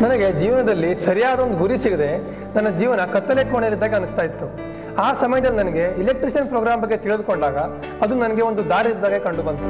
ನನಗೆ ಜೀವನದಲ್ಲಿ ಸರಿಯಾದ ಒಂದು ಗುರಿ ಸಿಗದೆ ನನ್ನ ಜೀವನ ಕತ್ತಲೆ ಕೋಣೆಯಲ್ಲಿದ್ದಾಗ ಅನಿಸ್ತಾ ಇತ್ತು ಆ ಸಮಯದಲ್ಲಿ ನನಗೆ ಇಲೆಕ್ಟ್ರಿಷಿಯನ್ ಪ್ರೋಗ್ರಾಮ್ ಬಗ್ಗೆ ತಿಳಿದುಕೊಂಡಾಗ ಅದು ನನಗೆ ಒಂದು ದಾರಿ ಇದ್ದಾಗ ಕಂಡು ಬಂತು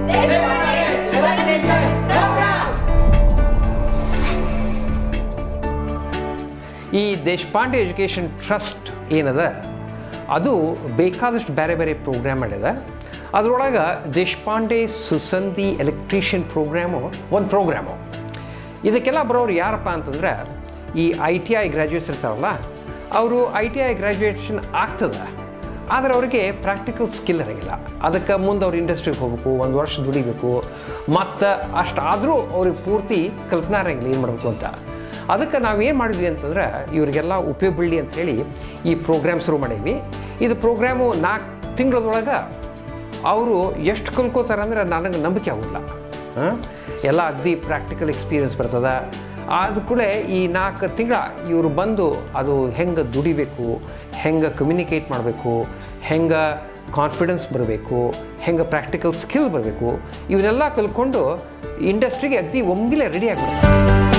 ಈ ದೇಶಪಾಂಡೆ ಎಜುಕೇಷನ್ ಟ್ರಸ್ಟ್ ಏನದ ಅದು ಬೇಕಾದಷ್ಟು ಬೇರೆ ಬೇರೆ ಪ್ರೋಗ್ರಾಮ್ ಮಾಡಿದೆ ಅದರೊಳಗೆ ದೇಶಪಾಂಡೆ ಸುಸಂಧಿ ಎಲೆಕ್ಟ್ರಿಷಿಯನ್ ಪ್ರೋಗ್ರಾಮು ಒಂದು ಪ್ರೋಗ್ರಾಮು ಇದಕ್ಕೆಲ್ಲ ಬರೋರು ಯಾರಪ್ಪ ಅಂತಂದ್ರೆ ಈ ಐ ಟಿ ಐ ಗ್ರ್ಯಾಜುಯೇಟ್ಸ್ ಇರ್ತಾರಲ್ಲ ಅವರು ಐ ಟಿ ಐ ಗ್ರ್ಯಾಜುಯೇಷನ್ ಆಗ್ತದೆ ಆದರೆ ಅವರಿಗೆ ಪ್ರಾಕ್ಟಿಕಲ್ ಸ್ಕಿಲ್ ಇರೋಂಗಿಲ್ಲ ಅದಕ್ಕೆ ಮುಂದೆ ಅವ್ರು ಇಂಡಸ್ಟ್ರಿಗೆ ಹೋಗ್ಬೇಕು ಒಂದು ವರ್ಷ ದುಡಿಬೇಕು ಮತ್ತು ಅಷ್ಟಾದರೂ ಅವ್ರಿಗೆ ಪೂರ್ತಿ ಕಲ್ಪನಾ ಇರೋಂಗಿಲ್ಲ ಏನು ಮಾಡಬೇಕು ಅಂತ ಅದಕ್ಕೆ ನಾವೇನು ಮಾಡಿದ್ವಿ ಅಂತಂದ್ರೆ ಇವರಿಗೆಲ್ಲ ಉಪಯೋಗ ಬೀಳಲಿ ಅಂಥೇಳಿ ಈ ಪ್ರೋಗ್ರಾಮ್ ಶುರು ಮಾಡೀವಿ ಇದು ಪ್ರೋಗ್ರಾಮು ನಾಲ್ಕು ತಿಂಗಳದೊಳಗೆ ಅವರು ಎಷ್ಟು ಕಲ್ಕೋತಾರೆ ಅಂದ್ರೆ ನನಗೆ ನಂಬಿಕೆ ಆಗೋದಿಲ್ಲ ಹಾಂ ಎಲ್ಲ ಅಗ್ದಿ ಪ್ರಾಕ್ಟಿಕಲ್ ಎಕ್ಸ್ಪೀರಿಯನ್ಸ್ ಬರ್ತದೆ ಆದ ಕೂಡ ಈ ನಾಲ್ಕು ತಿಂಗಳ ಇವರು ಬಂದು ಅದು ಹೆಂಗೆ ದುಡಿಬೇಕು ಹೆಂಗೆ ಕಮ್ಯುನಿಕೇಟ್ ಮಾಡಬೇಕು ಹೆಂಗೆ ಕಾನ್ಫಿಡೆನ್ಸ್ ಬರಬೇಕು ಹೆಂಗೆ ಪ್ರಾಕ್ಟಿಕಲ್ ಸ್ಕಿಲ್ ಬರಬೇಕು ಇವನ್ನೆಲ್ಲ ಕಲ್ತ್ಕೊಂಡು ಇಂಡಸ್ಟ್ರಿಗೆ ಅಗ್ದಿ ಒಮ್ಗಿಲೆ ರೆಡಿ ಆಗಿಬಿಡ್ತಾರೆ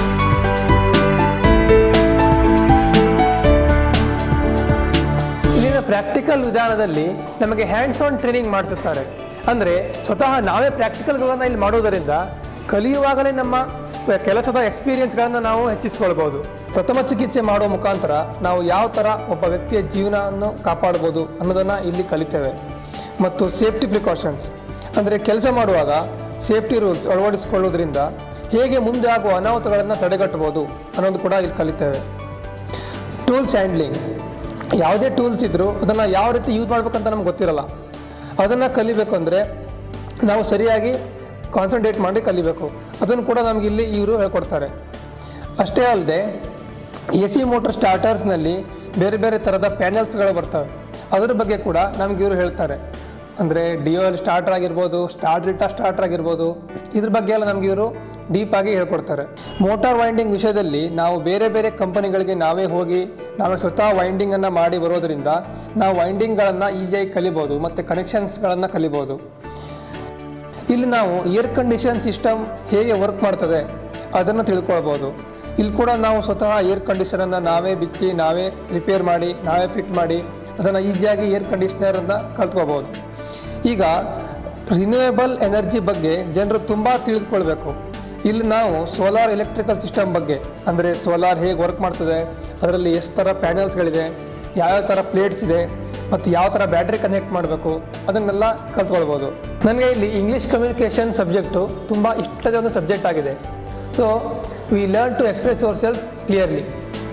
ಇಲ್ಲಿನ ಪ್ರಾಕ್ಟಿಕಲ್ ವಿಧಾನದಲ್ಲಿ ನಮಗೆ ಹ್ಯಾಂಡ್ಸ್ ಆನ್ ಟ್ರೈನಿಂಗ್ ಮಾಡಿಸುತ್ತಾರೆ ಅಂದರೆ ಸ್ವತಃ ನಾವೇ ಪ್ರಾಕ್ಟಿಕಲ್ಗಳನ್ನು ಇಲ್ಲಿ ಮಾಡೋದರಿಂದ ಕಲಿಯುವಾಗಲೇ ನಮ್ಮ ಕೆಲಸದ ಎಕ್ಸ್ಪೀರಿಯನ್ಸ್ಗಳನ್ನು ನಾವು ಹೆಚ್ಚಿಸ್ಕೊಳ್ಬೋದು ಪ್ರಥಮ ಚಿಕಿತ್ಸೆ ಮಾಡುವ ಮುಖಾಂತರ ನಾವು ಯಾವ ಥರ ಒಬ್ಬ ವ್ಯಕ್ತಿಯ ಜೀವನವನ್ನು ಕಾಪಾಡ್ಬೋದು ಅನ್ನೋದನ್ನು ಇಲ್ಲಿ ಕಲಿತೇವೆ ಮತ್ತು ಸೇಫ್ಟಿ ಪ್ರಿಕಾಷನ್ಸ್ ಅಂದರೆ ಕೆಲಸ ಮಾಡುವಾಗ ಸೇಫ್ಟಿ ರೂಲ್ಸ್ ಅಳವಡಿಸಿಕೊಳ್ಳೋದ್ರಿಂದ ಹೇಗೆ ಮುಂದೆ ಆಗುವ ಅನಾಹುತಗಳನ್ನು ತಡೆಗಟ್ಟಬಹುದು ಅನ್ನೋದು ಕೂಡ ಇಲ್ಲಿ ಕಲಿತೇವೆ ಟೂಲ್ಸ್ ಹ್ಯಾಂಡ್ಲಿಂಗ್ ಯಾವುದೇ ಟೂಲ್ಸ್ ಇದ್ದರೂ ಅದನ್ನು ಯಾವ ರೀತಿ ಯೂಸ್ ಮಾಡ್ಬೇಕಂತ ನಮ್ಗೆ ಗೊತ್ತಿರಲ್ಲ ಅದನ್ನು ಕಲಿಬೇಕು ಅಂದರೆ ನಾವು ಸರಿಯಾಗಿ ಕಾನ್ಸಂಟ್ರೇಟ್ ಮಾಡಿ ಕಲಿಬೇಕು ಅದನ್ನು ಕೂಡ ನಮ್ಗೆ ಇಲ್ಲಿ ಇವರು ಹೇಳ್ಕೊಡ್ತಾರೆ ಅಷ್ಟೇ ಅಲ್ಲದೆ ಎ ಸಿ ಮೋಟರ್ ಸ್ಟಾರ್ಟರ್ಸ್ನಲ್ಲಿ ಬೇರೆ ಬೇರೆ ಥರದ ಪ್ಯಾನಲ್ಸ್ಗಳು ಬರ್ತವೆ ಅದರ ಬಗ್ಗೆ ಕೂಡ ನಮ್ಗೆ ಇವರು ಹೇಳ್ತಾರೆ ಅಂದರೆ ಡಿ ಎಲ್ ಸ್ಟಾರ್ಟರ್ ಆಗಿರ್ಬೋದು ಸ್ಟಾರ್ಟ್ ರಿಟಾ ಸ್ಟಾರ್ಟರ್ ಆಗಿರ್ಬೋದು ಇದ್ರ ಬಗ್ಗೆ ಎಲ್ಲ ನಮ್ಗೆ ಇವರು ಡೀಪಾಗಿ ಹೇಳ್ಕೊಡ್ತಾರೆ ಮೋಟಾರ್ ವೈಂಡಿಂಗ್ ವಿಷಯದಲ್ಲಿ ನಾವು ಬೇರೆ ಬೇರೆ ಕಂಪನಿಗಳಿಗೆ ನಾವೇ ಹೋಗಿ ನಾವೇ ಸ್ವತಃ ವೈಂಡಿಂಗನ್ನು ಮಾಡಿ ಬರೋದರಿಂದ ನಾವು ವೈಂಡಿಂಗ್ಗಳನ್ನು ಈಸಿಯಾಗಿ ಕಲಿಬೋದು ಮತ್ತು ಕನೆಕ್ಷನ್ಸ್ಗಳನ್ನು ಕಲಿಬೋದು ಇಲ್ಲಿ ನಾವು ಏರ್ ಕಂಡೀಷನ್ ಸಿಸ್ಟಮ್ ಹೇಗೆ ವರ್ಕ್ ಮಾಡ್ತದೆ ಅದನ್ನು ತಿಳ್ಕೊಳ್ಬೋದು ಇಲ್ಲಿ ಕೂಡ ನಾವು ಸ್ವತಃ ಏರ್ ಕಂಡೀಷನನ್ನು ನಾವೇ ಬಿಚ್ಚಿ ನಾವೇ ರಿಪೇರ್ ಮಾಡಿ ನಾವೇ ಫಿಟ್ ಮಾಡಿ ಅದನ್ನು ಈಸಿಯಾಗಿ ಏರ್ ಕಂಡೀಷ್ನರನ್ನು ಕಲ್ತ್ಕೋಬೋದು ಈಗ ರಿನ್ಯೂವೇಬಲ್ ಎನರ್ಜಿ ಬಗ್ಗೆ ಜನರು ತುಂಬ ತಿಳಿದುಕೊಳ್ಬೇಕು ಇಲ್ಲಿ ನಾವು ಸೋಲಾರ್ ಎಲೆಕ್ಟ್ರಿಕಲ್ ಸಿಸ್ಟಮ್ ಬಗ್ಗೆ ಅಂದರೆ ಸೋಲಾರ್ ಹೇಗೆ ವರ್ಕ್ ಮಾಡ್ತದೆ ಅದರಲ್ಲಿ ಎಷ್ಟು ಥರ ಪ್ಯಾನಲ್ಸ್ಗಳಿದೆ ಯಾವ್ಯಾವ ಥರ ಪ್ಲೇಟ್ಸ್ ಇದೆ ಮತ್ತು ಯಾವ ಥರ ಬ್ಯಾಟ್ರಿ ಕನೆಕ್ಟ್ ಮಾಡಬೇಕು ಅದನ್ನೆಲ್ಲ ಕಲ್ತ್ಕೊಳ್ಬೋದು ನನಗೆ ಇಲ್ಲಿ ಇಂಗ್ಲೀಷ್ ಕಮ್ಯುನಿಕೇಷನ್ ಸಬ್ಜೆಕ್ಟು ತುಂಬ ಇಷ್ಟದ ಒಂದು ಸಬ್ಜೆಕ್ಟ್ ಆಗಿದೆ so we learn to express yourself clearly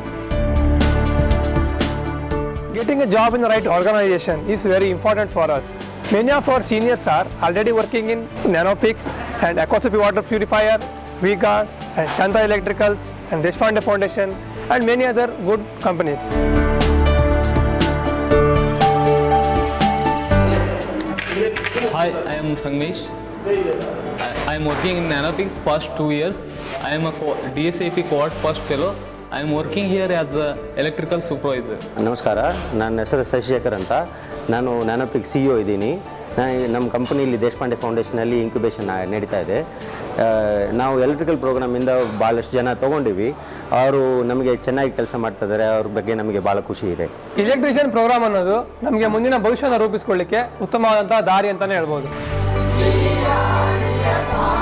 Getting a job in the right organization is very important for us. Many of our seniors are already working in Nanopix and Aquasopy Water Purifier, VGuard and Shanta Electricals and Deshpande Foundation and many other good companies. Hi, I am Sangesh. I, I am working in Nanopix past two years. I am a co- DSAP Quad first fellow. I am working here as a electrical supervisor. ನಮಸ್ಕಾರ ನನ್ನ ಹೆಸರು ಶಶಿಶೇಖರ್ ಅಂತ ನಾನು ನ್ಯಾನೋಪಿಕ್ C E ಇದ್ದೀನಿ ನಾನು ನಮ್ಮ ಕಂಪನಿಯಲ್ಲಿ Deshpande ಫೌಂಡೇಶನಲ್ಲಿ incubation ನಡೀತಾ ಇದೆ ಆ, ನಾವು ಎಲೆಕ್ಟ್ರಿಕಲ್ ಪ್ರೋಗ್ರಾಮಿಂದ ಭಾಳಷ್ಟು ಜನ ತೊಗೊಂಡಿವಿ ಅವರು ನಮಗೆ ಚೆನ್ನಾಗಿ ಕೆಲಸ ಮಾಡ್ತಾ ಇದ್ದಾರೆ ಅವ್ರ ಬಗ್ಗೆ ನಮಗೆ ಭಾಳ ಖುಷಿ ಇದೆ ಇಲೆಕ್ಟ್ರಿಷಿಯನ್ ಪ್ರೋಗ್ರಾಮ್ ಅನ್ನೋದು ನಮಗೆ ಮುಂದಿನ ಭವಿಷ್ಯನ ರೂಪಿಸ್ಕೊಳ್ಳಿಕ್ಕೆ ಉತ್ತಮವಾದಂತಹ ದಾರಿ ಅಂತಾನೆ ಹೇಳ್ಬೋದು